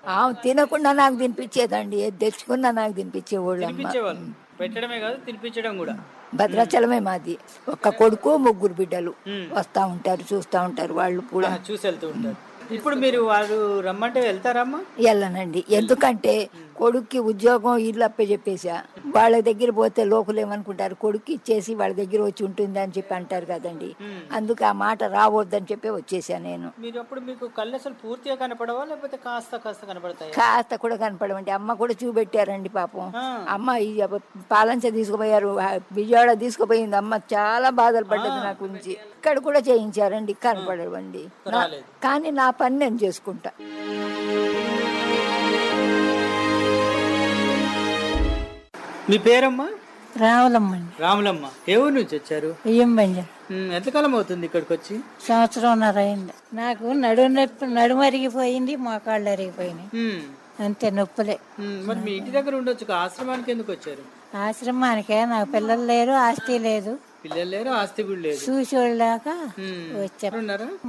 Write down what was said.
ఆమె తినకుండా నాకు తినిపించేదండి ఏది తెచ్చుకున్నా నాకు తినిపించేవాళ్ళు అమ్మ తినిపించేవాళ్ళు పెట్టడమే కాదు తినిపించడం కూడా భద్రాచలమే మాది ఒక్క కొడుకు ముగ్గురు బిడ్డలు వస్తా ఉంటారు చూస్తా ఉంటారు వాళ్ళు కూడా ఆ, చూసి వెళ్తూ ఉంటారు ఇప్పుడు మీరు వారు రమ్మంటే వెళ్తారమ్మా వెళ్ళనండి ఎందుకంటే కొడుక్కి ఉద్యోగం ఇల్లు అప్పే చెప్పేసా వాళ్ళ దగ్గర పోతే లోకులు ఏమనుకుంటారు కొడుకు ఇచ్చేసి వాళ్ళ దగ్గర వచ్చి ఉంటుంది అని చెప్పి అంటారు కదండి అందుకు ఆ మాట రావద్దని చెప్పి వచ్చేసా నేను మీరు అప్పుడు మీకు కళ్ళు అసలు పూర్తిగా కనపడవా లేకపోతే కాస్త కాస్త కనపడతాయి కాస్త కూడా కనపడమండి అమ్మ కూడా చూపెట్టారండి పాపం ఆ. అమ్మ ఈ పాలంచ తీసుకుపోయారు ఆ విజయవాడ తీసుకుపోయింది అమ్మ చాలా బాధలు పడ్డది నా గురించి ఇక్కడ కూడా చేయించారండి కనపడవండి నా- రాలేదు. కానీ నా పని నేను చేసుకుంటా మీ పేరమ్మా రావులమ్మండి రాములమ్మ ఏ ఊరు నుంచి వచ్చారు బియ్యం బంజర్ ఉమ్, ఎంతకాలం అవుతుంది ఇక్కడికి వచ్చి సంవత్సరంన్నర అయింది నాకు నడుము నొప్పి నడుము అరిగిపోయింది మోకాళ్ళు అరిగిపోయినాయి ఉమ్, అంతే నొప్పులే ఉమ్, మరి మీ ఇంటి దగ్గర ఉండొచ్చు కదా, ఆశ్రమానికి ఎందుకు వచ్చారు ఆశ్రమానికే నాకు పిల్లలు లేరు ఆస్తి లేదు పిల్లలు లేరు ఆస్తి కూడా లేదు చూసేవాళ్ళాక ఉమ్, వచ్చా ఉన్నారా